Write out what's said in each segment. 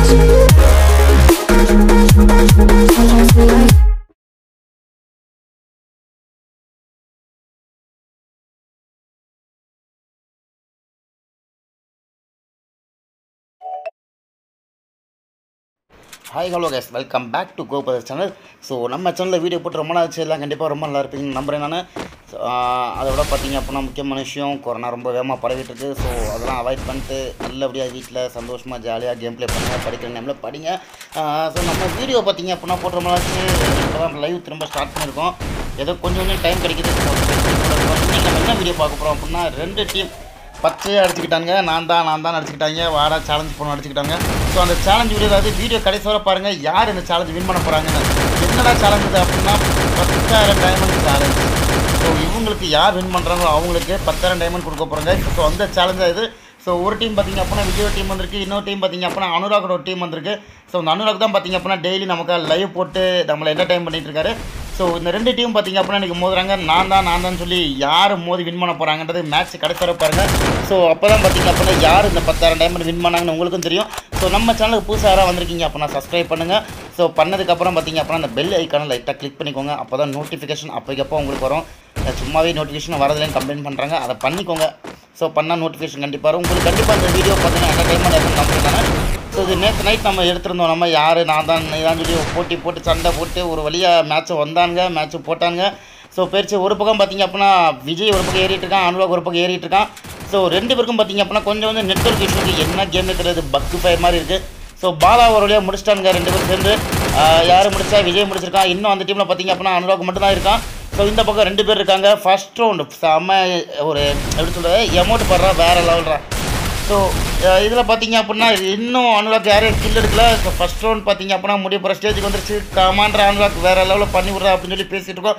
Hi hello guys welcome back to கோபதர் channel so நம்ம சேனலில் வீடியோ போட்டு ரொம்ப நாள் எல்லாம் கண்டிப்பாக ரொம்ப நல்லா இருப்பீங்கன்னு நம்புறேன் நான் ஸோ அதை விட பார்த்தீங்க அப்படின்னா முக்கியமான விஷயம் கொரோனா ரொம்ப வேகமாக பரவிட்டு இருக்கு ஸோ அதெல்லாம் அவாய்ட் பண்ணிட்டு நல்லபடியாக வீட்டில் சந்தோஷமாக ஜாலியாக கேம் ப்ளே பண்ணுங்கள் படிக்கிற டைமில் படிங்க ஸோ நம்ம வீடியோ பார்த்தீங்க அப்படின்னா போட்டு ரொம்ப நாளாச்சு இப்போ தான் லைவ் திரும்ப ஸ்டார்ட் பண்ணியிருக்கோம் ஏதோ கொஞ்சம் கொஞ்சம் டைம் கிடைக்குது இன்றைக்கி நம்ம என்ன வீடியோ பார்க்க போகிறோம் அப்படின்னா ரெண்டு டீம் பச்சையாக அடிச்சுக்கிட்டாங்க நான் தான் நான் தான் அடிச்சுக்கிட்டாங்க வாடா சேலஞ்ச் பண்ண அடிச்சுக்கிட்டாங்க ஸோ அந்த சேலஞ்ச் வீடியோ அதாவது வீடியோ கடைசி வரை பாருங்கள் யார் இந்த சேலஞ்ச் வின் பண்ண போகிறாங்கன்னு என்னடா சேலஞ்ச் இது அப்படின்னா பத்தாயிரம் டைமண்ட் சேலஞ்ச் ஸோ இவங்களுக்கு யார் வின் பண்ணுறாங்களோ அவங்களுக்கு பத்தாயிரம் டைமண்ட் கொடுக்க போகிறாங்க ஸோ அந்த சேலஞ்சாக இது ஸோ ஒரு டீம் பார்த்தீங்க அப்படின்னா விஜய் டீம் வந்திருக்கு இன்னொரு டீம் பார்த்தீங்க அப்படின்னா அனுராகோட ஒரு டீம் வந்திருக்கு ஸோ இந்த அனுராக் தான் பார்த்தீங்க அப்படின்னா டெய்லி நமக்கு லைவ் போட்டு நம்மளை என்டர்டைன் பண்ணிட்டு இருக்காரு ஸோ இந்த ரெண்டு டீம் பார்த்தீங்க அப்படின்னா இன்றைக்கி மோதுறாங்க நான் தான் நான் தான் சொல்லி யார் மோதி வின் பண்ண போகிறாங்கன்றது மேட்ச் கடைசி வரை பாருங்க ஸோ அப்போ தான் பார்த்தீங்க அப்படின்னா யார் இந்த பத்தாயிரம் டைமண்ட் வின் பண்ணாங்கன்னு உங்களுக்கும் தெரியும் ஸோ நம்ம சேனலுக்கு புதுசாக யாராவது வந்திருக்கீங்க அப்படின்னா சப்ஸ்கிரைப் பண்ணுங்கள் ஸோ பண்ணதுக்கப்புறம் பார்த்தீங்க அப்படின்னா அந்த பெல் ஐக்கானை லைட்டாக கிளிக் பண்ணிக்கோங்க அப்போ தான் நோட்டிஃபிகேஷன் அப்போக்கப்போ உங்களுக்கு வரும் அஹ் சும்மாவே நோட்டிஃபிகேஷன் வரதுலேயும் கம்ப்ளைண்ட் பண்ணுறாங்க அதை பண்ணிக்கோங்க ஸோ பண்ணால் நோட்டிஃபிகேஷன் கண்டிப்பாக வரும் உங்களுக்கு கண்டிப்பாக அந்த வீடியோ பார்த்தீங்கன்னா என்டர்டைன்மெண்ட் இருக்கும் நம்புறேன் ஸோ இது நேற்று நைட் நம்ம எடுத்திருந்தோம் நம்ம யார் நான் தான் நீ தான் சொல்லி போட்டி போட்டு சண்டை போட்டு ஒரு வழியாக மேட்ச்சை வந்தாங்க மேட்ச்சு போட்டாங்க ஸோ பெருச்சு ஒரு பக்கம் பார்த்தீங்க அப்படின்னா விஜய் ஒரு பக்கம் ஏறிட்டு இருக்கான் அனுராக் ஒரு பக்கம் ஏறிட்டு இருக்கான் ஸோ ரெண்டு பேருக்கும் பார்த்தீங்க அப்படின்னா கொஞ்சம் வந்து நெட்ஒர்க் இஷ்யூக்கு என்ன கேம் தெரியாது பக்கு ஃபயர் மாதிரி இருக்குது ஸோ பாலா ஒரு வழியாக முடிச்சிட்டாங்க ரெண்டு பேரும் சேர்ந்து ஆஹ் யார் முடிச்சா விஜய் முடிச்சிருக்கான் இன்னும் அந்த டீமில் பார்த்தீங்க அப்படின்னா அனுராக் மட்டும் தான் இருக்கான் ஸோ இந்த பக்கம் ரெண்டு பேர் இருக்காங்க ஃபர்ஸ்ட் ரவுண்டு செம்ம ஒரு எப்படி சொல்கிறது எமௌண்ட் படுறா வேறு லெவல்ரா ஸோ இதில் பார்த்தீங்க அப்படின்னா இன்னும் அனுராக் யாரும் கில் எடுக்கல ஸோ ஃபஸ்ட் ரவுண்ட் பார்த்தீங்க அப்படின்னா முடிய போகிற ஸ்டேஜுக்கு வந்துருச்சு கமாண்டர் அனுராக் வேறு லெவலில் பண்ணி விட்றா அப்படின்னு சொல்லி பேசிகிட்டு இருக்கோம்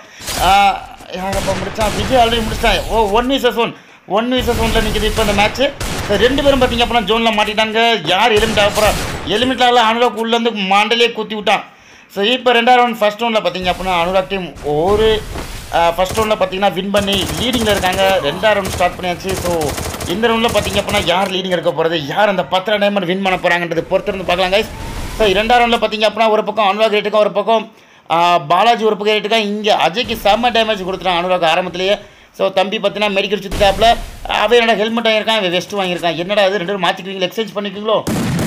யாரப்பா முடிச்சான் விஜய் ஆல்ரெடி முடிச்சிட்டான் oh one versus one one versus ஒன்ல நிற்கிது இப்போ இந்த மேட்ச்சு ரெண்டு பேரும் பார்த்தீங்க அப்படின்னா ஜோனில் மாட்டிட்டாங்க யார் எலிமிட் ஆக போகிறா எலிமிட் ஆகல அனுராக் உள்ளேருந்து மாண்டலே குத்தி விட்டான் ஸோ இப்போ ரெண்டாவது ரவுண்ட் ஃபஸ்ட் ரவுண்டில் பார்த்தீங்க அப்படின்னா அனுராக் டீம் ஒரு ஃபஸ்ட் ரவுண்டில் பார்த்தீங்கன்னா வின் பண்ணி லீடிங்கில் இருக்காங்க ரெண்டாவது ரவுண்ட் ஸ்டார்ட் பண்ணியாச்சு ஸோ இந்த ரவுண்டில் பார்த்தீங்க அப்படின்னா யார் லீடிங் இருக்க போகிறது யார் அந்த பத்திர டைமண்ட் வின் பண்ண போகிறாங்கன்றது பொறுத்திருந்து பார்க்கலாம் guys ஸோ இரண்டாவது ரவுண்டில் பார்த்தீங்க அப்படின்னா ஒரு பக்கம் அனுராக் ரேட்டுக்கா ஒரு பக்கம் ஆ, பாலாஜி ஒரு பக்கம் ரேட்டுக்கா இங்கே அஜய்க்கு செம்ம டேமேஜ் கொடுத்துட்டான் அனுராக் ஆரம்பத்திலேயே ஸோ தம்பி பார்த்தீங்கன்னா மெடிக்கல் சுற்றிட்டாப்பில் அவன் என்னடா ஹெல்மெட் வாங்கியிருக்கான் இவன் வெஸ்ட் வாங்கியிருக்கான் என்னடா இது ரெண்டு பேரும் மாற்றிக்குவீங்களா எக்ஸ்சேஞ்ச் பண்ணிக்குவீங்களோ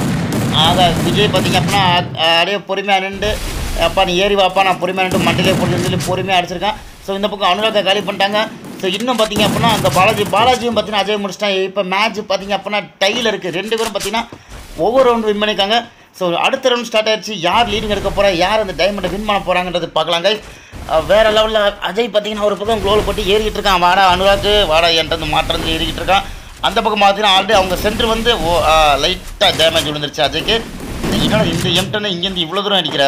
ஆக விஜய் பார்த்தீங்க அப்படின்னா அ- அப்படியே பொறுமையாக நின்று அப்பா நீ ஏறி வாப்பா நான் பொறுமையாக நின்று மண்டிலே போட்டு சொல்லி பொறுமையாக அடிச்சிருக்கேன் ஸோ இந்த பக்கம் அனுராக்கை காலி பண்ணிட்டாங்க ஸோ இன்னும் பார்த்தீங்க அப்படின்னா அந்த பாலாஜி பாலாஜியும் பார்த்தீங்கன்னா அஜய் முடிச்சிட்டான் இப்போ மேட்ச் பார்த்தீங்க அப்படின்னா டையில் இருக்குது ரெண்டு பேரும் பார்த்தீங்கன்னா ஒவ்வொரு ரவுண்டு வின் பண்ணியிருக்காங்க ஸோ அடுத்த ரவுண்ட் ஸ்டார்ட் ஆயிடுச்சு யார் லீடிங் எடுக்க போகிறா யார் அந்த டைமண்டை வின் பண்ண போகிறாங்கன்றது பார்க்கலாம் guys. அஹ் வேற லெவலில் அஜய் பார்த்தீங்கன்னா ஒரு பக்கம் க்ளோவில் போட்டு ஏறிக்கிட்டு இருக்கான் வாடா அனுராக்கு வாடா என்கிட்ட மாற்றம் ஏறிக்கிட்டு இருக்கான் அந்த பக்கம் பார்த்தீங்கன்னா ஆல்ரெடி அவங்க சென்டர் வந்து ஓ லைட்டாக டேமேஜ் விழுந்துருச்சு அஜய்க்கு என்னடா இந்த எம்டனை இங்கேருந்து இவ்வளோ தூரம் அடிக்கிற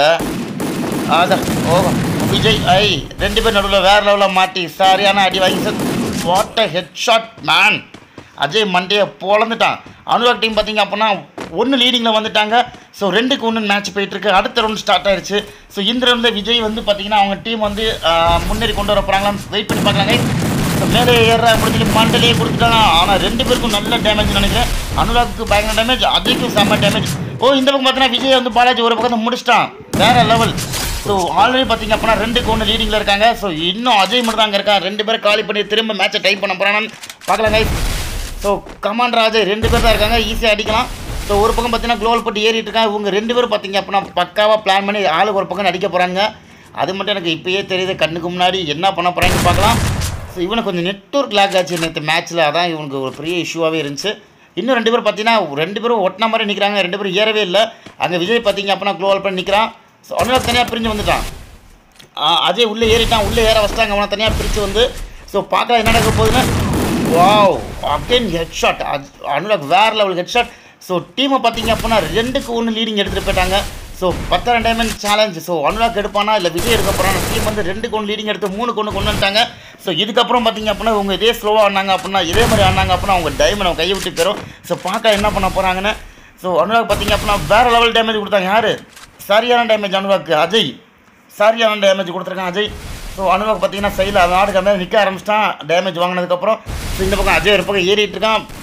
அதான் ஓ விஜய் ஐ ரெண்டு பேர் நடுவில் வேற லெவலில் மாட்டி சரியான அடி வாங்கி sir what a head shot man Ajay மண்டையை பொழந்துட்டான் அனுராக் டீம் பார்த்தீங்க அப்படின்னா ஒன்று லீடிங்கில் வந்துட்டாங்க ஸோ ரெண்டுக்கு ஒன்று மேட்ச் போயிட்டுருக்கு அடுத்த ரவுண்ட் ஸ்டார்ட் ஆயிடுச்சு ஸோ இந்த ரவுண்டில் விஜய் வந்து பார்த்தீங்கன்னா அவங்க டீம் வந்து ஆஹ், முன்னேறி கொண்டு வர போகிறாங்களான்னு வெயிட் பண்ணி பார்க்கலாங்க ஸோ மேலே ஏற முடிஞ்சுட்டு மண்டலே கொடுத்துட்டாங்க ஆனால் ரெண்டு பேருக்கும் நல்ல டேமேஜ் நினைக்கிறேன் அனுராக்கு பயங்கர டேமேஜ் அஜய்க்கும் செம்ம டேமேஜ் ஓ இந்த பக்கம் பார்த்தீங்கன்னா விஜய் வந்து பாலாஜி ஒரு பக்கத்தை முடிச்சிட்டான் வேற லெவல் ஸோ ஆல்ரெடி பார்த்தீங்க அப்படின்னா ரெண்டுக்கு ஒன்று லீடிங்கில் இருக்காங்க ஸோ இன்னும் அஜய் மட்டும் தான் அங்கே இருக்கான் ரெண்டு பேரும் காலி பண்ணி திரும்ப மேட்சை டைப் பண்ண போகிறான்னு பார்க்கலாம் guys ஸோ கமாண்டர் அஜய் ரெண்டு பேர் தான் இருக்காங்க ஈஸியாக அடிக்கலாம் ஸோ ஒரு பக்கம் பார்த்தீங்கன்னா க்ளோவல் போட்டு ஏறிட்டு இருக்காங்க இவங்க ரெண்டு பேரும் பார்த்தீங்க அப்படின்னா பக்காவாக பிளான் பண்ணி ஆளுக்கு ஒரு பக்கம் அடிக்க போகிறாங்க அது மட்டும் எனக்கு இப்பயே தெரியுது கண்ணுக்கு முன்னாடி என்ன பண்ண போகிறாங்கன்னு பார்க்கலாம் ஸோ இவனுக்கு கொஞ்சம் நெட்ஒர்க் லேக் ஆச்சு நேற்று மேட்ச்சில் அதான் இவனுக்கு ஒரு பெரிய இஷ்யூவாகவே இருந்துச்சு இன்னும் ரெண்டு பேரும் பார்த்தீங்கன்னா ரெண்டு பேரும் ஒட்டின மாதிரி நிற்கிறாங்க ரெண்டு பேரும் ஏறவே இல்லை அங்கே விஜய் பார்த்தீங்க அப்படின்னா க்ளோவல் பண்ணி நிற்கிறான் ஸோ அவனால தனியாக பிரிஞ்சு வந்துட்டான் ஆ, அஜய் உள்ளே ஏறிட்டான் உள்ளே ஏற வச்சிட்டாங்க அவனை தனியாக பிரித்து வந்து ஸோ பார்க்கலாம் என்ன நடக்க போகுதுன்னு wow again head shot Anurag வேறு லெவல் ஹெட் ஷாட் ஸோ டீமை பார்த்தீங்க அப்படின்னா ரெண்டுக்கு ஒன்று லீடிங் எடுத்துகிட்டு போயிட்டாங்க ஸோ பத்தாயிரம் டைமண்ட் சேலஞ்ச் ஸோ அனுராக் எடுப்பானா இல்லை விஜய் எடுக்க போகிறான் டீம் வந்து ரெண்டுக்கு ஒன்று லீடிங் எடுத்து மூணுக்கு ஒன்று கொண்டு வந்துட்டாங்க ஸோ இதுக்கப்புறம் பார்த்தீங்க அப்படின்னா இவங்க இதே ஸ்லோவாக ஆனாங்க அப்படின்னா இதே மாதிரி ஆனாங்க அப்படின்னா அவங்க டைமண்ட் அவங்க கையை விட்டு போயிடும் ஸோ பார்க்க என்ன பண்ண போகிறாங்கன்னு ஸோ அனுராக் பார்த்தீங்க அப்படின்னா வேறு லெவல் டேமேஜ் கொடுத்தாங்க யார் சரியான டேமேஜ் அனுராக் அஜய் சரியான டேமேஜ் கொடுத்துருக்கான் அஜய் ஸோ அனுராக் பார்த்தீங்கன்னா சைடில் நாடு கம்மியாக நிற்க ஆரம்பிச்சிட்டான் டேமேஜ் வாங்கினதுக்கப்புறம் ஸோ இந்த பக்கம் அஜய் ஒரு பக்கம் ஏறிட்டு இருக்கான்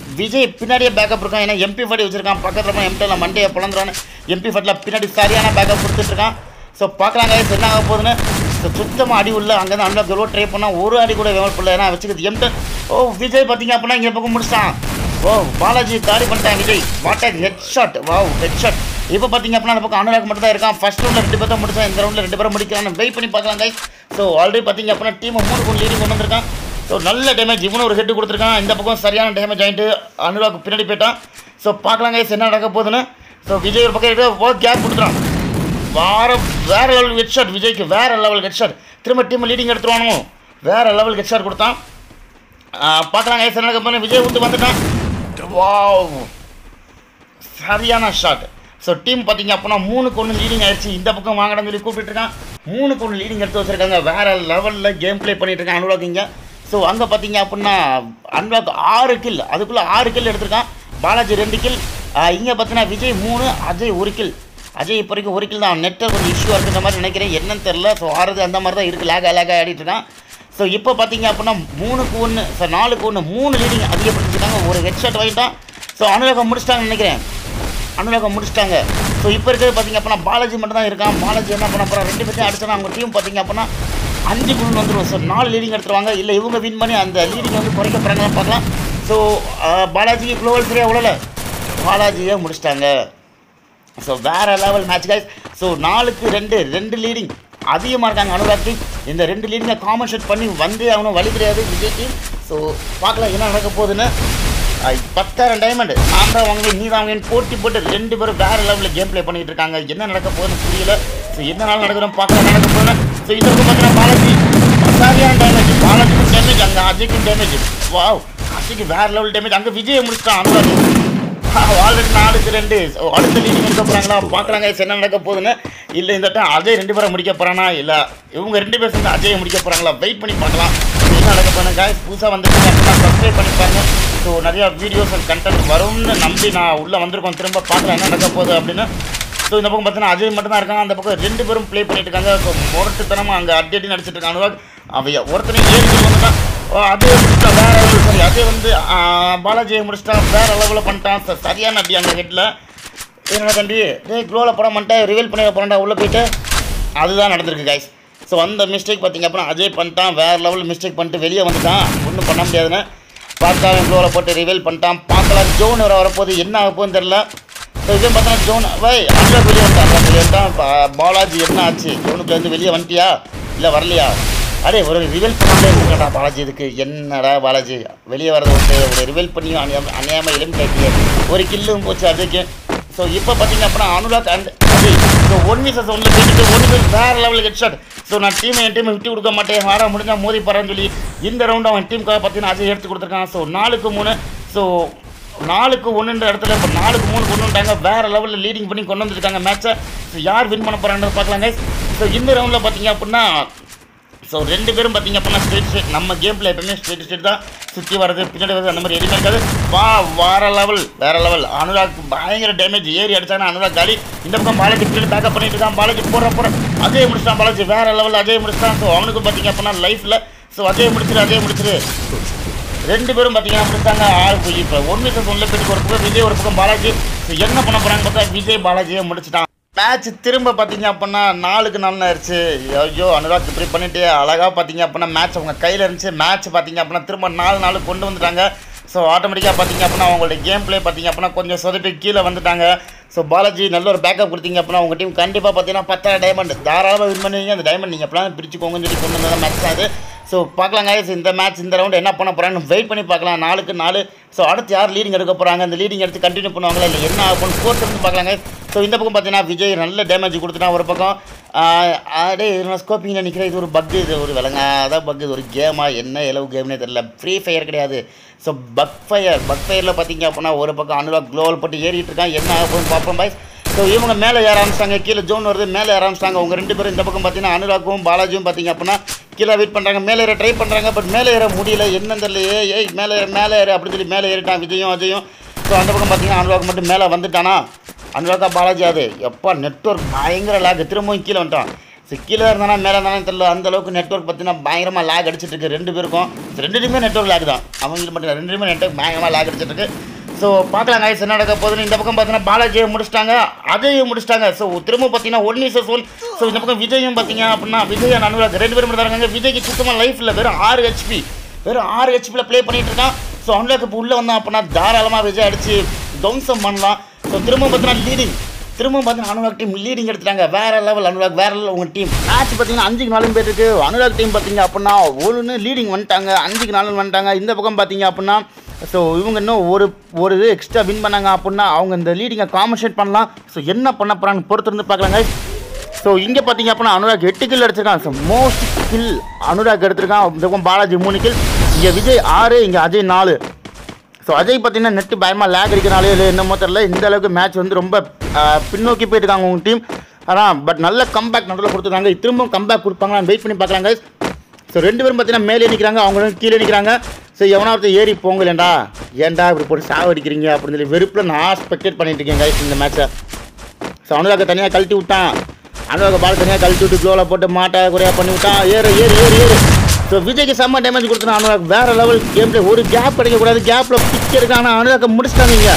விஜய் பின்னாடியே பேக்கப் இருக்கான் ஏன்னா எம்பி ஃபட்டி வச்சிருக்கான் பக்கத்தில் போய் எம்டியில் மண்டையை பிளந்துறான்னு எம்பி ஃபட்டில் பின்னாடி சரியான பேக்கப் கொடுத்துட்ருக்கான் ஸோ பார்க்கலாம் guys என்ன ஆக போகுதுன்னு ஸோ சுத்தமாக அடி உள்ள அங்கேருந்து அன்லாக் எவ்வளோ ட்ரை பண்ணால் ஒரு அடி கூட வெவல் பண்ணல ஏன்னா வச்சுக்கிறது எம்டன் ஓ விஜய் பார்த்தீங்க அப்படின்னா இங்கே பக்கம் முடிச்சிட்டான் ஓ பாலாஜி காலி பண்ணிட்டான் Vijay what head shot wow head shot இப்போ பார்த்தீங்க அப்படின்னா அந்த பக்கம் அனுராக் மட்டும் தான் இருக்கான் ஃபர்ஸ்ட் ரவுண்டில் ரெண்டு பேர் தான் முடிச்சான் இந்த ரவுண்டில் ரெண்டு பேரும் முடிக்கிறான்னு வெயிட் பண்ணி பார்க்கலாம் guys ஸோ ஆல்ரெடி பார்த்தீங்க அப்படின்னா டீமை மூணு கொண்டு லீடிங் கொண்டு வந்திருக்கான் ஸோ நல்ல டேமேஜ் இவனும் ஒரு ஹெட் கொடுத்துருக்கான் இந்த பக்கம் சரியான டேமேஜ் ஆகிட்டு அனுராக் பின்னாடி போயிட்டான் ஸோ பார்க்கலாம் guys என்ன நடக்க போகுதுன்னு ஸோ விஜய் ஒரு பக்கம் இருக்க கேப் கொடுத்துறான் வார வேற லெவல் ஹெட் ஷாட் விஜய்க்கு வேற லெவல் ஹெட் ஷாட் திரும்ப டீம் லீடிங் எடுத்துருவானோ வேற லெவல் ஹெட் ஷாட் கொடுத்தான் பார்க்கலாம் guys என்ன நடக்க போகுதுன்னு விஜய் வந்து வந்துட்டான் வாவ் சரியான ஷாட் ஸோ டீம் பார்த்தீங்க அப்படின்னா மூணுக்கு ஒன்று லீடிங் ஆயிடுச்சு இந்த பக்கம் வாங்கடான்னு சொல்லி கூப்பிட்டு இருக்கான் மூணுக்கு ஒன்று லீடிங் எடுத்து வச்சிருக்காங்க வேற லெவலில் கேம் ப்ளே பண்ணிட்டு இருக்கான் அனுராக் இங்கே ஸோ அங்கே பார்த்தீங்க அப்படின்னா அனுராக் ஆறு கில் அதுக்குள்ளே ஆறு கில் எடுத்திருக்கான் பாலாஜி ரெண்டு கில் இங்கே பார்த்தீங்கன்னா விஜய் மூணு அஜய் ஒரு கில் அஜய் இப்போ வரைக்கும் ஒரு கில் தான் நெட்டில் கொஞ்சம் இஷ்யூ இருக்குன்ற மாதிரி நினைக்கிறேன் என்னன்னு தெரில ஸோ ஆறுது அந்த மாதிரி தான் இருக்குது லேக லேக ஆடிட்டு இருக்கான் ஸோ இப்போ பார்த்தீங்க அப்படின்னா மூணுக்கு ஒன்று ஸோ நாலுக்கு ஒன்று மூணு லீடிங் அதிகப்படுத்திருக்காங்க ஒரு ஹெட்ஷாட் வாங்கிட்டான் ஸோ அனுராகம் முடிச்சிட்டாங்கன்னு நினைக்கிறேன் அனுராகம் முடிச்சிட்டாங்க ஸோ இப்போ இருக்கிறது பார்த்தீங்க அப்படின்னா பாலாஜி மட்டும் தான் இருக்கான் பாலாஜி என்ன பண்ண போகிறோம் ரெண்டு பேர்த்தையும் அடிச்சோன்னா அவங்க டீம் பார்த்தீங்க அப்படின்னா அஞ்சு குழு வந்துடும் ஸோ நாலு லீடிங் எடுத்துருவாங்க இல்லை இவங்க வின் பண்ணி அந்த லீடிங் வந்து குறைக்க போகிறாங்கன்னு பார்க்கலாம் ஸோ பாலாஜி குளோவல் சரியாக உழல பாலாஜியை முடிச்சிட்டாங்க ஸோ வேற லெவல் மேட்ச் கைஸ் ஸோ நாலுக்கு ரெண்டு ரெண்டு லீடிங் அதிகமாக இருக்காங்க அனுராக் டீம் இந்த ரெண்டு லீடிங்கை காமன் ஷெட் பண்ணி வந்து அவனும் வழி கிடையாது விஜய் டீம் ஸோ பார்க்கலாம் என்ன நடக்க போகுதுன்னு அஹ், பத்தாயிரம் டைமண்ட் நான் தான் வாங்குவேன் நீ தான் வாங்குவேன் போட்டி போட்டு ரெண்டு பேரும் வேற லெவலில் கேம் ப்ளே பண்ணிட்டு இருக்காங்க என்ன நடக்க போகுதுன்னு புரியல ஸோ என்ன நாள் நடக்கிறோம் பார்க்கலாம் என்ன நடக்க போகுதுன்னு ஸோ இந்த பக்கம் பார்த்தீங்கன்னா பாலாஜி சரியான டேமேஜ் பாலாஜிக்கும் டேமேஜ் அங்கே அஜய்க்கும் டேமேஜ் வாவ் அஜய்க்கு வேற லெவல் டேமேஜ் அங்கே விஜயை முடிச்சிட்டான் அனுராக் ஆல்ரெடி நாலுக்கு ரெண்டு So, அடுத்த லீடிங் எடுக்க போகிறாங்களா பார்க்குறாங்க என்ன நடக்க போகுதுன்னு இல்லை இந்த டைம் அஜய் ரெண்டு பேரை முடிக்க போகிறானா இல்லை இவங்க ரெண்டு பேர் சேர்ந்து அஜயை முடிக்க போகிறாங்களா வெயிட் பண்ணி பார்க்கலாம் என்ன நடக்க போகுது guys புதுசாக வந்துட்டு அப்படின்னா சப்ஸ்கிரைப் பண்ணி பாருங்க ஸோ நிறையா வீடியோஸ் அண்ட் கண்டென்ட் வரும்னு நம்பி நான் உள்ளே வந்திருக்கோம் திரும்ப பார்க்கலாம் என்ன நடக்க போகுது அப்படின்னு ஸோ இந்த பக்கம் பார்த்தீங்கன்னா அஜய் மட்டும் தான் இருக்காங்க அந்த பக்கம் ரெண்டு பேரும் ப்ளே பண்ணிட்டு இருக்காங்க ஸோ முரட்டுத்தனமாக அங்கே அடி அடி நடிச்சிட்டு இருக்காங்க அனுராக் அவைய ஒருத்தனையும் ஏறி வந்துட்டான் ஓ, அதே முடிச்சிட்டா வேற லெவல் சரி அதே வந்து ஆ, பாலாஜியை முடிச்சிட்டா வேற லெவலில் பண்ணிட்டான் ச- சரியான அடி அங்கே ஹெட்டில் என்னடா தம்பி டேய் க்ளோவில் போட மாட்டேன் ரிவீல் பண்ணிட போகிறேன்டா உள்ளே போயிட்டு அதுதான் நடந்திருக்கு கைஸ் ஸோ அந்த மிஸ்டேக் பார்த்தீங்க அப்படின்னா அஜய் பண்ணிட்டான் வேற லெவல் மிஸ்டேக் பண்ணிட்டு வெளியே வந்துட்டான் ஒன்றும் பண்ண முடியாதுன்னு பார்த்தா க்ளோவில் போட்டு ரிவீல் பண்ணிட்டான் பார்க்கலாம் ஜோன் வர வரப்போகுது என்ன ஆக போகுதுன்னு தெரில ஸோ இதே பார்த்தா ஜோன் வை அங்கே வெளியே வந்துட்டான் அங்கே வெளியே வந்துட்டான் பா- பாலாஜி என்ன ஆச்சு ஜோனுக்குலேருந்து வெளியே வந்துட்டியா இல்லை வரலையா அடே ஒரு ரிவீல் பண்ணாமலே இருக்கடா பாலாஜி இதுக்கு என்னடா பாலாஜி வெளியே வரது வந்து ஒரு ரிவீல் பண்ணியும் அநியாம அநியாயமாக எலும்பு கேட்டியே ஒரு கில்லும் போச்சு அதுக்கு ஸோ இப்போ பார்த்தீங்க அப்படின்னா Anurag and Ajay so one versus ஒன்ல போயிட்டு ஒன் விசஸ் வேற லெவலுக்கு ஹெட் ஷாட் ஸோ நான் டீமை என் டீமை விட்டு கொடுக்க மாட்டேன் வாடா முடிஞ்சா மோதி போகிறேன்னு சொல்லி இந்த ரவுண்ட் அவன் டீமுக்காக பார்த்தீங்கன்னா அஜய் எடுத்து கொடுத்துருக்கான் ஸோ நாலுக்கு மூணு ஸோ நாலுக்கு ஒன்றுன்ற இடத்துல இப்போ நாலுக்கு மூணு கொண்டு வந்துட்டாங்க வேற லெவலில் லீடிங் பண்ணி கொண்டு வந்துருக்காங்க மேட்சை ஸோ யார் வின் பண்ண போகிறாங்கன்னு பார்க்கலாங்க ஸோ இந்த ரவுண்டில் பார்த்தீங்க அப்படின்னா ஸோ ரெண்டு பேரும் பார்த்தீங்க அப்படின்னா ஸ்ட்ரெயிட் ஸ்ட்ரெயிட் நம்ம கேமில் எப்பவுமே ஸ்ட்ரெயிட் ஸ்ட்ரெயிட் தான் சுற்றி வர்றது பின்னாடி வர்றது அந்த மாதிரி எதுவுமே இருக்காது வா வேற லெவல் வேற லெவல் அனுராக் பயங்கர டேமேஜ் ஏறி அடிச்சாங்கன்னா அனுராக் காலி இந்த பக்கம் பாலாஜி பின்னாடி பேக்கப் பண்ணிட்டு இருக்கான் பாலாஜி போடுற போற அஜய் முடிச்சிட்டான் பாலாஜி வேற லெவல் அஜய் முடிச்சிட்டான் ஸோ அவனுக்கு பார்த்தீங்க அப்படின்னா லைஃப்பில் ஸோ அஜய் முடிச்சிரு அஜய் முடிச்சிரு ரெண்டு பேரும் பார்த்தீங்கன்னா முடிச்சாங்க ஆறு போய் இப்போ ஒன் விசஸ் ஒன்ல போயிட்டு ஒரு பக்கம் விஜய் ஒரு பக்கம் பாலாஜி ஸோ என்ன பண்ண போறாங்க பார்த்தா விஜய் பாலாஜியை முடிச்சிட்டான் மேட்ச் திரும்ப பார்த்தீங்க அப்படின்னா நாலுக்கு நாலு ஆயிடுச்சு ஐயோ அனுராக் இப்படி பண்ணிட்டு அழகாக பார்த்தீங்க அப்படின்னா மேட்ச் அவங்க கையில் இருந்துச்சு மேட்ச் பார்த்தீங்க அப்படின்னா திரும்ப நாலு நாள் கொண்டு வந்துட்டாங்க ஸோ ஆட்டோமேட்டிக்காக பார்த்தீங்க அப்படின்னா அவங்களுடைய கேம் ப்ளே பார்த்தீங்க அப்படின்னா கொஞ்சம் சொதப்பி கீழே வந்துட்டாங்க ஸோ பாலாஜி நல்ல ஒரு பேக்கப் கொடுத்தீங்க அப்படின்னா உங்கள் டீம் கண்டிப்பாக பார்த்தீங்கன்னா பத்தாயிரம் டைமண்ட் தாராளமாக வின் பண்ணுவீங்க அந்த டைமண்ட் நீங்கள் எப்பலாம் பிரிச்சுக்கோங்கன்னு சொல்லி கொண்டு வந்த மேட்ச் தான் அது ஸோ பார்க்கலாம் guys இந்த மேட்ச் இந்த ரவுண்ட் என்ன பண்ண போகிறாங்கன்னு வெயிட் பண்ணி பார்க்கலாம் நாலுக்கு நாலு ஸோ அடுத்து யார் லீடிங் எடுக்க போகிறாங்க அந்த லீடிங் எடுத்து கண்டினியூ பண்ணுவாங்களா இல்லை என்ன ஆகும் ஸ்கோர்ஸ் இருந்து பார்க்கலாம் guys ஸோ இந்த பக்கம் பார்த்தீங்கன்னா விஜய் நல்ல டேமேஜ் கொடுத்துட்டான் ஒரு பக்கம் அடே நான் ஸ்கோப்பிங்கில் நிற்கிறேன் இது ஒரு பக் இது ஒரு விளங்காத பக் இது ஒரு கேமா என்ன எலவு கேம்னே தெரியல ஃப்ரீ ஃபயர் கிடையாது ஸோ பக் ஃபயர் பக் ஃபயரில் பார்த்தீங்க அப்படின்னா ஒரு பக்கம் அனுராக் க்ளோவல் போட்டு ஏறிட்டு இருக்கான் என்ன ஆக போகுதுன்னு பார்ப்போம் பாய்ஸ் ஸோ இவங்க மேலே ஏற ஆரம்பிச்சிட்டாங்க கீழே ஜோன் வருது மேலே ஏற ஆரம்பிச்சிட்டாங்க அவங்க ரெண்டு பேரும் இந்த பக்கம் பார்த்தீங்கன்னா அனுராக்கும் பாலாஜியும் பார்த்தீங்க அப்படின்னா கீழே வெயிட் பண்ணுறாங்க மேலே ஏற ட்ரை பண்ணுறாங்க பட் மேலே ஏற முடியல என்னன்னு தெரியல ஏய் ஏய் மேலே ஏறு மேலே ஏறு அப்படின்னு சொல்லி மேலே ஏறிட்டான் விஜயும் அஜயும் ஸோ அந்த பக்கம் பார்த்தீங்கன்னா அனுராக் மட்டும் மேலே வந்துட்டானா அனுராகா பாலாஜி அது எப்பா நெட்ஒர்க் பயங்கர லேக் திரும்பவும் கீழே வந்துட்டான் ஸோ கீழே இருந்தானா மேலே இருந்தானே தெரியல அந்த அளவுக்கு நெட்ஒர்க் பார்த்தீங்கன்னா பயங்கரமாக லேக் அடிச்சிட்டு இருக்கு ரெண்டு பேருக்கும் So, ரெண்டு டீமே நெட்ஒர்க் லேக் தான் அவங்களுக்கு மட்டும் இல்ல, ரெண்டு டீமே நெட்ஒர்க் பயங்கரமாக லேக் அடிச்சிட்டு இருக்கு ஸோ பார்க்கலாம் guys என்ன நடக்க போகுதுன்னு இந்த பக்கம் பார்த்தீங்கன்னா பாலாஜியை முடிச்சிட்டாங்க அஜயும் முடிச்சிட்டாங்க ஸோ திரும்ப பார்த்தீங்கன்னா ஒன் இஸ் ஒன் ஸோ இந்த பக்கம் விஜயும் பார்த்தீங்க அப்படின்னா விஜய் and அனுராக் ரெண்டு பேரும் மட்டும் தான் இருக்காங்க விஜய்க்கு சுத்தமாக லைஃப்பில் வெறும் ஆறு ஹெச்பி வெறும் ஆறு ஹெச்பியில் ப்ளே பண்ணிட்டு இருக்கான் ஸோ அனுராக் இப்போ உள்ளே வந்தான் அப்படின்னா தாராளமாக விஜய் அடிச்சு தம்சம் பண்ணலாம் ஸோ திரும்ப பார்த்தீங்கன்னா லீடிங் திரும்ப பார்த்தீங்கன்னா அனுராக் டீம் லீடிங் எடுத்துட்டாங்க வேற லெவல் அனுராக் வேற லெவல் உங்கள் டீம் மேட்ச் பார்த்தீங்கன்னா அஞ்சுக்கு நாலு பேர் இருக்கு அனுராக் டீம் பார்த்தீங்க அப்படின்னா ஒன்று லீடிங் வந்துட்டாங்க அஞ்சுக்கு நாலு வந்துட்டாங்க இந்த பக்கம் பார்த்தீங்க அப்படின்னா ஸோ இவங்க இன்னும் ஒரு ஒரு இது எக்ஸ்ட்ரா வின் பண்ணாங்க அப்படின்னா அவங்க இந்த லீடிங்கை காம்பன்சேட் பண்ணலாம் ஸோ என்ன பண்ண போகிறாங்க பொறுத்து இருந்து பார்க்கலாங்க ஸோ இங்கே பார்த்தீங்க அப்படின்னா அனுராக் எட்டு கில் அடிச்சிருக்கான் ஸோ மோஸ்ட் கில் அனுராக் எடுத்திருக்கான் இந்த பக்கம் பாலாஜி மூணு கில் இங்கே விஜய் ஆறு இங்கே அஜய் நாலு ஸோ அஜய் பார்த்தீங்கன்னா நெட்டு பயமாக லேக் அடிக்கிறனாலே இல்லை என்னமோ தெரில இந்த அளவுக்கு மேட்ச் வந்து ரொம்ப ஆஹ், பின்னோக்கி போயிருக்காங்க உங்கள் டீம் ஆனால் பட் நல்ல கம்பேக் நடுவில் கொடுத்துருக்காங்க திரும்பவும் கம்பேக் கொடுப்பாங்களான்னு வெயிட் பண்ணி பார்க்கலாங்க ஸோ ரெண்டு பேரும் பார்த்தீங்கன்னா மேலே நிற்கிறாங்க அவங்களும் கீழே நிற்கிறாங்க ஸோ எவனா ஒருத்தர் ஏறி போங்கலேண்டா ஏன்டா இப்படி போட்டு சாவடிக்கிறீங்க அப்படின்னு சொல்லி வெறுப்பில் நான் ஸ்பெக்டேட் பண்ணிட்டு இருக்கேன் guys இந்த மேட்ச்சை ஸோ அனுராக தனியாக கழட்டி விட்டான் அனுராக பால் தனியாக கழட்டி விட்டு க்ளோவில் போட்டு மாட்டை குறையா பண்ணி விட்டான் ஏறு ஏறு ஏறு ஏறு ஸோ விஜய்க்கு செம்ம டேமேஜ் கொடுத்தான் அனுராக் வேற லெவல் கேம்ல ஒரு கேப் கிடைக்கக்கூடாது கேப்பில் பிச் எடுக்காங்க ஆனால் அனுராக முடிச்சிட்டாங்க இங்க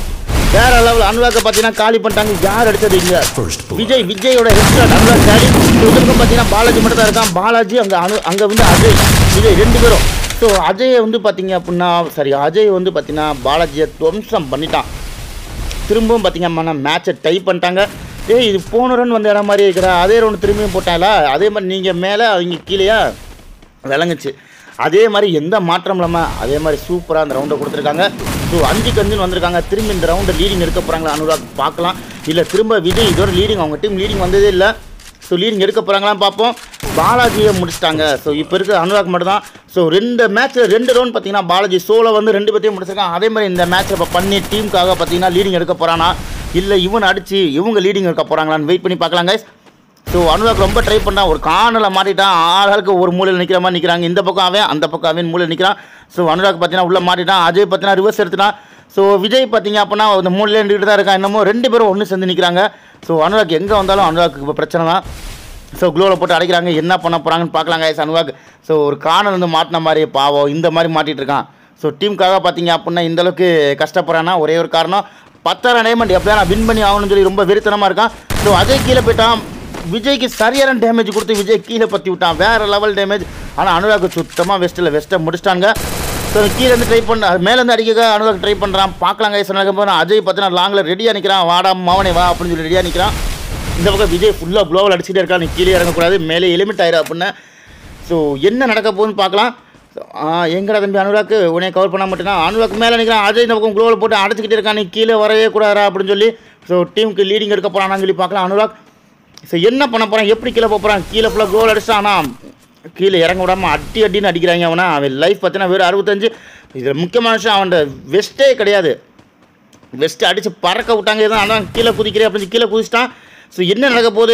வேற லெவல் அனுராக பார்த்தீங்கன்னா காலி பண்ணிட்டாங்க யார் அடிச்சது இங்க First blood. விஜய் விஜயோட ஹெட்ஷாட் அனுராக் காலி இதுக்கும் பார்த்தீங்கன்னா பாலாஜி மட்டும் தான் இருக்கான் பாலாஜி அங்கே அனு அங்கே வந்து அஜய் விஜய் ரெண்டு பேரும் ஸோ அஜய் வந்து பார்த்தீங்க அப்படின்னா சரி அஜய் வந்து பார்த்தீங்கன்னா பாலாஜியை துவம்சம் பண்ணிட்டான் திரும்பவும் பார்த்தீங்கன்னா மேட்சை டை பண்ணிட்டாங்க ஏய் இது போன ரன் வந்த இடம் மாதிரி இருக்கிறா அதே ரவுண்ட் திரும்பியும் போட்டாங்களா அதே மாதிரி நீங்கள் மேலே அவங்க கீழேயா விளங்குச்சு அதே மாதிரி எந்த மாற்றம் இல்லாமல் அதே மாதிரி சூப்பராக அந்த ரவுண்டை கொடுத்துருக்காங்க ஸோ அஞ்சுக்கு அஞ்சுன்னு வந்திருக்காங்க திரும்பி இந்த ரவுண்டை லீடிங் எடுக்க போகிறாங்களா அனுராக் பார்க்கலாம் இல்லை திரும்ப விஜய் இதோட லீடிங் அவங்க டீம் லீடிங் வந்ததே இல்லை ஸோ லீடிங் எடுக்க போகிறாங்களான்னு பார்ப்போம் பாலாஜியை முடிச்சிட்டாங்க ஸோ இப்போ இருக்க அனுராக் மட்டும் தான் ஸோ ரெண்டு மேட்ச்சில் ரெண்டு ரவுண்ட் பார்த்தீங்கன்னா பாலாஜி சோலோ வந்து ரெண்டு பேர்த்தையும் முடிச்சிருக்கான் அதே மாதிரி இந்த மேட்ச்சில் இப்போ பண்ணி டீமுக்காக பார்த்தீங்கன்னா லீடிங் எடுக்க போகிறானா இல்லை இவன் அடிச்சு இவங்க லீடிங் எடுக்க போகிறாங்களான்னு வெயிட் பண்ணி பார்க்கலாம் guys ஸோ அனுராக் ரொம்ப ட்ரை பண்ணான் ஒரு காணில் மாட்டிட்டான் ஆளாளுக்கு ஒரு மூலையில் நிற்கிற மாதிரி நிற்கிறாங்க இந்த பக்கம் அவன் அந்த பக்கம் அவன் மூலையில் நிற்கிறான் ஸோ அனுராக் பார்த்தீங்கன்னா உள்ளே மாட்டிட்டான் அஜய் பார்த்தீங்கன்னா ரிவர்ஸ் எடுத்துட்டான் ஸோ விஜய் பார்த்தீங்க அப்படின்னா அந்த மூலையில் நின்றுட்டு தான் இருக்கான் என்னமோ ரெண்டு பேரும் ஒன்று சேர்ந்து நிற்கிறாங்க ஸோ அனுராக் எங்கே வந்தாலும் அனுராக்கு இப்போ பிரச்சனை தான் ஸோ க்ளோவில் போட்டு அடைக்கிறாங்க என்ன பண்ண போகிறாங்கன்னு பார்க்கலாங்க guys அனுராக் ஸோ ஒரு காணல் வந்து மாட்டின மாதிரி பாவம் இந்த மாதிரி மாட்டிட்டு இருக்கான் ஸோ டீமுக்காக பார்த்தீங்க அப்படின்னா இந்த அளவுக்கு கஷ்டப்படுறான்னா ஒரே ஒரு காரணம் பத்தாயிரம் டைமண்ட் எப்படியா நான் வின் பண்ணி ஆகணும்னு சொல்லி ரொம்ப வெறித்தனமாக இருக்கான் ஸோ அஜய் கீழே போயிட்டான் விஜய்க்கு சரியான டேமேஜ் கொடுத்து விஜய் கீழே பற்றி விட்டான் வேறு லெவல் டேமேஜ் ஆனால் அனுராக் சுத்தமாக வெஸ்ட்டில் வெஸ்ட்டை முடிச்சிட்டாங்க ஸோ கீழே இருந்து ட்ரை பண்ண மேலேருந்து அடிக்க அனுராக் ட்ரை பண்ணுறான் பார்க்கலாம் கைஸ் போது அஜய் பார்த்தீங்கன்னா லாங்கில் ரெடியாக நிற்கிறான் வாடா மவனே வா அப்படின்னு சொல்லி ரெடியாக நிற்கிறான் இந்த பக்கம் விஜய் ஃபுல்லாக க்ளோவல் அடிச்சுட்டே இருக்கா நீ கீழே இறங்கக்கூடாது மேலே எலிமிட் ஆயிரு அப்படின்னு ஸோ என்ன நடக்க போகுதுன்னு பார்க்கலாம் ஆ, எங்கடா தம்பி அனுராக்கு உன்னை கவர் பண்ண மாட்டேனா அனுராக் மேலே நிற்கிறான் அஜய் இந்த பக்கம் க்ளோவில் போட்டு அடைச்சிக்கிட்டே இருக்கான் நீ கீழே வரவே கூடாதா அப்படின்னு சொல்லி ஸோ டீமுக்கு லீடிங் எடுக்க போகிறான்னு சொல்லி பார்க்கலாம் அனுராக் ஸோ என்ன பண்ண போகிறான் எப்படி கீழே போகிறான் கீழே ஃபுல்லாக கோல் அடிச்சிட்டான் ஆனால் கீழே இறங்க விடாமல் அடி அடின்னு அடிக்கிறாங்க அவனை அவன் லைஃப் பார்த்தீங்கன்னா வெறும் அறுபத்தஞ்சு இதில் முக்கியமான விஷயம் அவன் வெஸ்ட்டே கிடையாது வெஸ்ட்டு அடித்து பறக்க விட்டாங்க எதுவும் அதான் கீழே குதிக்கிறேன் அப்படின்னு சொல்லி கீழே குதிச்சிட்டான் ஸோ என்ன நடக்க போகுது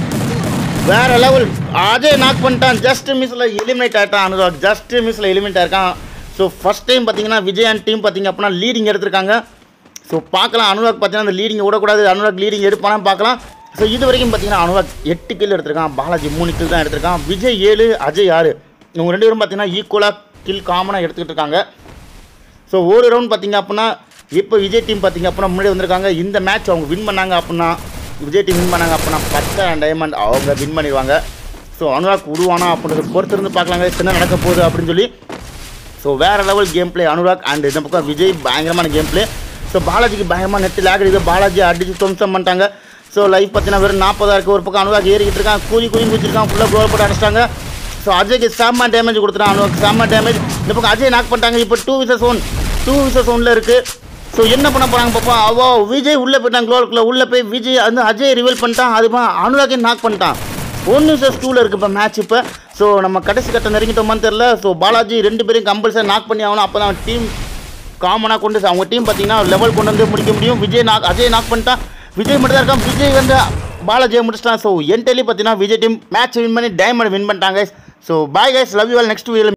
வேற லெவல் அஜய் நாக் பண்ணிட்டான் ஜஸ்ட் மிஸ்ல எலிமினேட் ஆகிட்டான் அனுராக் ஜஸ்ட் மிஸ்ல எலிமினேட் ஆயிருக்கான் ஸோ ஃபர்ஸ்ட் டைம் பார்த்தீங்கன்னா விஜய் அண்ட் டீம் பார்த்தீங்க அப்படின்னா லீடிங் எடுத்திருக்காங்க ஸோ பார்க்கலாம் அனுராக் பார்த்தீங்கன்னா அந்த லீடிங் விடக்கூடாது அனுராக் லீடிங் எடுப்பானா பார்க்கலாம் ஸோ இது வரைக்கும் பார்த்தீங்கன்னா அனுராக் எட்டு கில் எடுத்திருக்கான் பாலாஜி மூணு கில் தான் எடுத்திருக்கான் விஜய் ஏழு அஜய் ஆறு இவங்க ரெண்டு பேரும் பார்த்தீங்கன்னா ஈக்குவலாக கில் காமனாக எடுத்துக்கிட்டு இருக்காங்க ஸோ ஒரு ரவுண்ட் பார்த்தீங்க அப்படின்னா இப்போ விஜய் டீம் பார்த்தீங்க அப்படின்னா முன்னாடி வந்திருக்காங்க இந்த மேட்ச் அவங்க வின் பண்ணாங்க அப்படின்னா விஜய் டீம் வின் பண்ணாங்க அப்படின்னா பத்தாயிரம் டைமண்ட் அவங்க வின் பண்ணிடுவாங்க ஸோ அனுராக் உருவானா அப்படின்றத பொறுத்திருந்து பார்க்கலாங்க என்ன நடக்க போகுது அப்படின்னு சொல்லி ஸோ வேறு level game play Anurag and இந்த பக்கம் விஜய் பயங்கரமான கேம் பிளே ஸோ பாலாஜிக்கு பயங்கரமாக நெட்டு லேக் அடிக்குது பாலாஜி அடிச்சு துவம்சம் பண்ணிட்டாங்க ஸோ லைஃப் பார்த்தீங்கன்னா வெறும் நாற்பதா இருக்குது ஒரு பக்கம் அனுராக் ஏறிக்கிட்டு இருக்கான் கூலி கூலி குதிச்சிருக்கான் ஃபுல்லாக கோல் போட்டு அடிச்சிட்டாங்க ஸோ அஜய்க்கு செம்ம டேமேஜ் கொடுத்துட்டான் அனுராக் செம்ம டேமேஜ் இந்த பக்கம் அஜய் நாக் பண்ணிட்டாங்க இப்போ two versus one two versus ஒனில் இருக்குது ஸோ என்ன பண்ண போகிறாங்க பாப்பா அவோ விஜய் உள்ளே போயிட்டான் க்ளோருக்குள்ளே உள்ளே போய் விஜய் வந்து அஜய் ரிவீல் பண்ணிட்டான் அதுமா அனுராகே நாக் பண்ணிட்டான் ஒன்று விசஸ் டூவில் இருக்குது இப்போ மேட்ச் இப்போ ஸோ நம்ம கடைசி கட்டம் நெருங்கிட்டோமான்னு தெரில ஸோ பாலாஜி ரெண்டு பேரும் கம்பல்சரி நாக் பண்ணி ஆகணும் அப்போ தான் டீம் காமனாக கொண்டு அவங்க டீம் பார்த்தீங்கன்னா லெவல் கொண்டு வந்து முடிக்க முடியும் விஜய் நாக் அஜய் நாக் பண்ணிட்டான் விஜய் மட்டும் தான் இருக்கான் விஜய் வந்து பாலாஜியை முடிச்சிட்டான் ஸோ என்டெலி பார்த்தீங்கன்னா விஜய் டீம் மேட்ச் வின் பண்ணி டைமண்ட் வின் பண்ணிட்டாங்க so bye guys love you all next video